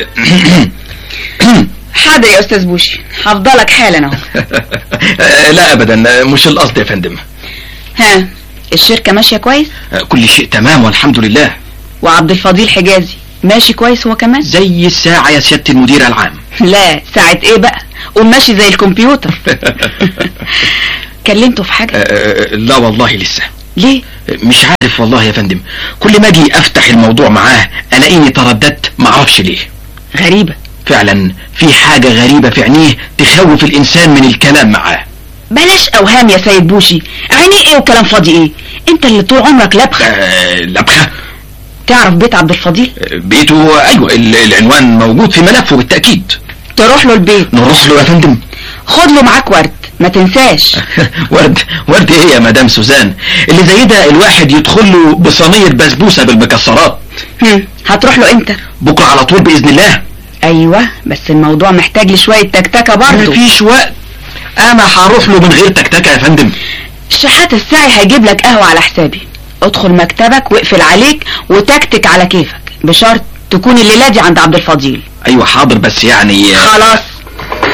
حاضر يا استاذ بوشي هفضلك حالا اهو لا ابدا مش القصد يا فندم ها الشركة ماشية كويس كل شيء تمام والحمد لله وعبد الفضيل حجازي ماشي كويس هو كمان زي الساعة يا سيادة المدير العام لا ساعة ايه بقى قول ماشي زي الكمبيوتر كلمته في حاجة أه، لا والله لسه ليه مش عارف والله يا فندم كل ما اجي افتح الموضوع معاه الاقيني ترددت معرفش ليه غريبة فعلا في حاجة غريبة في عينيه تخوف الانسان من الكلام معاه بلاش اوهام يا سيد بوشي عينيه ايه وكلام فاضي ايه انت اللي طول عمرك لبخة أه، لبخة تعرف بيت عبد الفضيل أه، بيته ايوه ال- العنوان موجود في ملفه بالتأكيد تروح له البيت نروح له يا فندم خد له معاك ورد ما تنساش ورد ورد ايه يا مدام سوزان اللي زي ده الواحد يدخل له بصينية بسبوسة بالمكسرات هم، هتروح له امتى بكرة على طول بإذن الله ايوه بس الموضوع محتاج لشوية تكتكة برضه مفيش وقت انا هروح له من غير تكتكة يا فندم الشحات الساعي هيجيب لك قهوة على حسابي ادخل مكتبك واقفل عليك وتكتك على كيفك بشرط تكون الليلة دي عند عبد الفضيل ايوه حاضر بس يعني خلاص